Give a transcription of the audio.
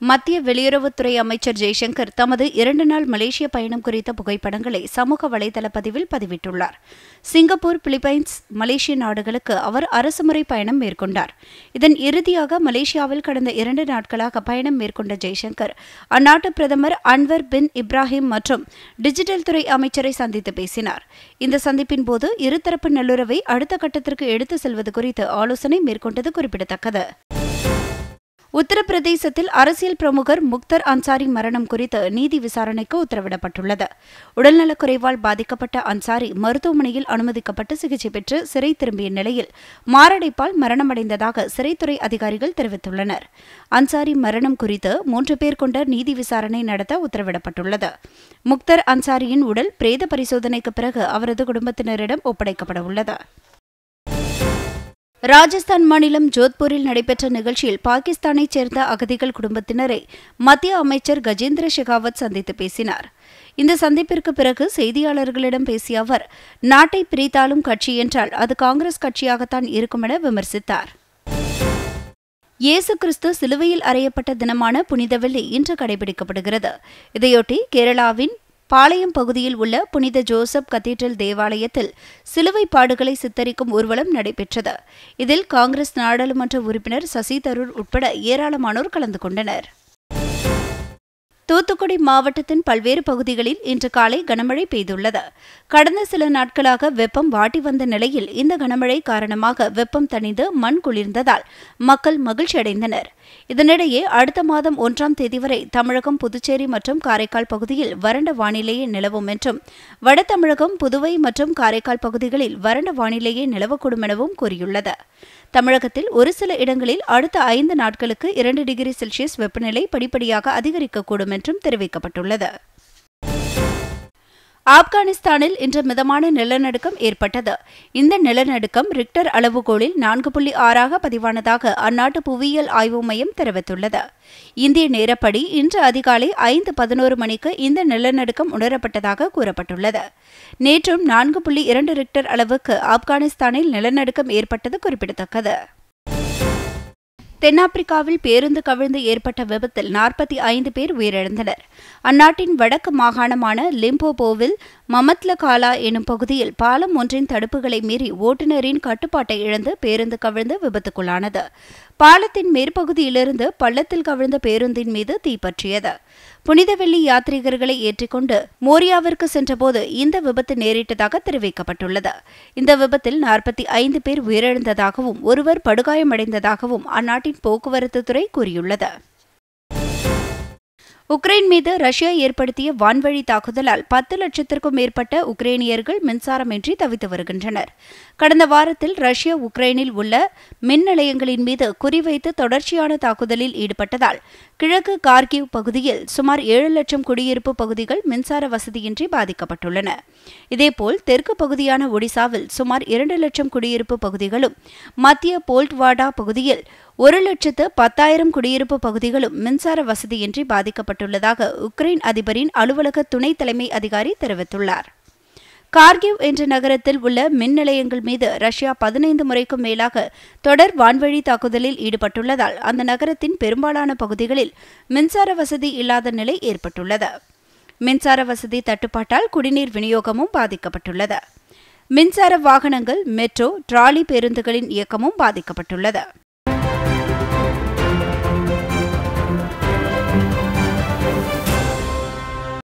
மத்திய வெளியுறவுத்துறை அமைச்சர் ஜெய்சங்கர் தமது இரண்டு நாள் மலேசிய பயணம் குறித்த புகைப்படங்களை சமூக வலைதள பதிவில் பதிவிட்டுள்ளார் சிங்கப்பூர் பிலிப்பைன்ஸ் மலேசிய நாடுகளுக்கு அவர் அரசுமுறை பயணம் மேற்கொண்டார் இதன் இறுதியாக மலேசியாவில் கடந்த இரண்டு நாட்களாக பயணம் மேற்கொண்ட ஜெய்சங்கர் அந்நாட்டு பிரதமர் அன்வர் பின் இப்ராஹிம் மற்றும் டிஜிட்டல் துறை அமைச்சரை சந்தித்து பேசினார் இந்த சந்திப்பின் போது இருதரப்பு நல்லுறவை அடுத்த கட்டத்திற்கு எடுத்து செல்வது குறித்து ஆலோசனை மேற்கொண்டது குறிப்பிடத்தக்கது உத்தரப்பிரதேசத்தில் அரசியல் பிரமுகர் முக்தர் அன்சாரி மரணம் குறித்து நீதி விசாரணைக்கு உத்தரவிடப்பட்டுள்ளது உடல்நலக்குறைவால் பாதிக்கப்பட்ட அன்சாரி மருத்துவமனையில் அனுமதிக்கப்பட்டு சிகிச்சை பெற்று சிறை திரும்பிய நிலையில் மாரடைப்பால் மரணமடைந்ததாக சிறைத்துறை அதிகாரிகள் தெரிவித்துள்ளனர் அன்சாரி மரணம் குறித்து மூன்று பேர் கொண்ட நீதி விசாரணை நடத்த உத்தரவிடப்பட்டுள்ளது முக்தர் அன்சாரியின் உடல் பிரேத பரிசோதனைக்கு பிறகு அவரது குடும்பத்தினரிடம் ஒப்படைக்கப்பட உள்ளது ராஜஸ்தான் மாநிலம் ஜோத்பூரில் நடைபெற்ற நிகழ்ச்சியில் பாகிஸ்தானைச் சேர்ந்த அகதிகள் குடும்பத்தினரை மத்திய அமைச்சர் கஜேந்திர ஷெகாவத் சந்தித்து பேசினார் இந்த சந்திப்பிற்கு பிறகு செய்தியாளர்களிடம் பேசிய அவர் நாட்டை பிரித்தாலும் கட்சி என்றால் அது காங்கிரஸ் கட்சியாகத்தான் இருக்கும் என விமர்சித்தார் இயேசு கிறிஸ்து சிலுவையில் அறையப்பட்ட தினமான புனித வெள்ளி இன்று கடைபிடிக்கப்படுகிறது இதையொட்டி கேரளாவின் பாளையம் பகுதியில் உள்ள புனித ஜோசப் கத்தீட்ரல் தேவாலயத்தில் சிலுவை பாடுகளை சித்தரிக்கும் ஊர்வலம் நடைபெற்றது இதில் காங்கிரஸ் நாடாளுமன்ற உறுப்பினர் சசி தரூர் உட்பட ஏராளமானோர் கலந்து கொண்டனர் தூத்துக்குடி மாவட்டத்தின் பல்வேறு பகுதிகளில் இன்று காலை கனமழை பெய்துள்ளது கடந்த சில நாட்களாக வெப்பம் வாட்டி வந்த நிலையில் இந்த கனமழை காரணமாக வெப்பம் தணிந்து மண் குளிர்ந்ததால் மக்கள் மகிழ்ச்சியடைந்தனர் இதனிடையே அடுத்த மாதம் ஒன்றாம் தேதி வரை தமிழகம் புதுச்சேரி மற்றும் காரைக்கால் பகுதியில் வறண்ட வானிலையே நிலவும் என்றும் வட தமிழகம் புதுவை மற்றும் காரைக்கால் பகுதிகளில் வறண்ட வானிலையே நிலவக்கூடும் எனவும் கூறியுள்ளது தமிழகத்தில் ஒரு சில இடங்களில் அடுத்த ஐந்து நாட்களுக்கு இரண்டு டிகிரி செல்சியஸ் வெப்பநிலை படிப்படியாக அதிகரிக்கக்கூடும் என்றும் தெரிவிக்கப்பட்டுள்ளது ஆப்கானிஸ்தானில் இன்று மிதமான நிலநடுக்கம் ஏற்பட்டது இந்த நிலநடுக்கம் ரிக்டர் அளவுகோலில் நான்கு புள்ளி ஆறாக பதிவானதாக அந்நாட்டு புவியியல் ஆய்வு மையம் தெரிவித்துள்ளது இந்திய நேரப்படி இன்று அதிகாலை ஐந்து பதினோரு மணிக்கு இந்த நிலநடுக்கம் உணரப்பட்டதாக கூறப்பட்டுள்ளது நேற்றும் நான்கு புள்ளி இரண்டு ரிக்டர் அளவுக்கு ஆப்கானிஸ்தானில் நிலநடுக்கம் ஏற்பட்டது குறிப்பிடத்தக்கது தென்னாப்பிரிக்காவில் பேருந்து கவிழ்ந்து ஏற்பட்ட விபத்தில் நாற்பத்தி ஐந்து பேர் உயிரிழந்தனர் அந்நாட்டின் வடக்கு மாகாணமான லிம்போபோவில் மமத்லகாலா எனும் பகுதியில் பாலம் ஒன்றின் தடுப்புகளை மீறி ஓட்டுநரின் கட்டுப்பாட்டை இழந்து பேருந்து கவிழ்ந்து விபத்துக்குள்ளானது பாலத்தின் மேற்பகுதியிலிருந்து பள்ளத்தில் கவிழ்ந்த பேருந்தின் மீது தீப்பற்றியது புனிதவெள்ளி யாத்ரீகர்களை ஏற்றிக்கொண்டு மோரியாவிற்கு சென்றபோது இந்த விபத்து நேரிட்டதாக தெரிவிக்கப்பட்டுள்ளது இந்த விபத்தில் நாற்பத்தி ஐந்து பேர் உயிரிழந்ததாகவும் ஒருவர் படுகாயமடைந்ததாகவும் அந்நாட்டின் போக்குவரத்து துறை கூறியுள்ளது உக்ரைன் மீது ரஷ்யா ஏற்படுத்திய வான்வழி தாக்குதலால் பத்து லட்சத்திற்கும் மேற்பட்ட உக்ரைனியர்கள் மின்சாரமின்றி தவித்து வருகின்றனர் கடந்த வாரத்தில் ரஷ்யா உக்ரைனில் உள்ள மின் நிலையங்களின் மீது குறிவைத்து தொடர்ச்சியான தாக்குதலில் ஈடுபட்டதால் கிழக்கு கார்கிவ் பகுதியில் சுமார் ஏழு லட்சம் குடியிருப்பு பகுதிகள் மின்சார வசதியின்றி பாதிக்கப்பட்டுள்ளன இதேபோல் தெற்கு பகுதியான ஒடிசாவில் சுமார் இரண்டு லட்சம் குடியிருப்பு பகுதிகளும் மத்திய போல்ட்வாடா பகுதியில் ஒரு லட்சத்து பத்தாயிரம் குடியிருப்பு பகுதிகளும் மின்சார வசதியின்றி பாதிக்கப்பட்டுள்ளதாக உக்ரைன் அதிபரின் அலுவலக துணை தலைமை அதிகாரி தெரிவித்துள்ளார் கார்கிவ் என்ற நகரத்தில் உள்ள மின் நிலையங்கள் மீது ரஷ்யா பதினைந்து முறைக்கும் மேலாக தொடர் வான்வழி தாக்குதலில் ஈடுபட்டுள்ளதால் அந்த நகரத்தின் பெரும்பாலான பகுதிகளில் மின்சார வசதி இல்லாத நிலை ஏற்பட்டுள்ளது மின்சார வசதி தட்டுப்பாட்டால் குடிநீர் விநியோகமும் பாதிக்கப்பட்டுள்ளது மின்சார வாகனங்கள் மெட்ரோ டிராலி பேருந்துகளின் இயக்கமும் பாதிக்கப்பட்டுள்ளது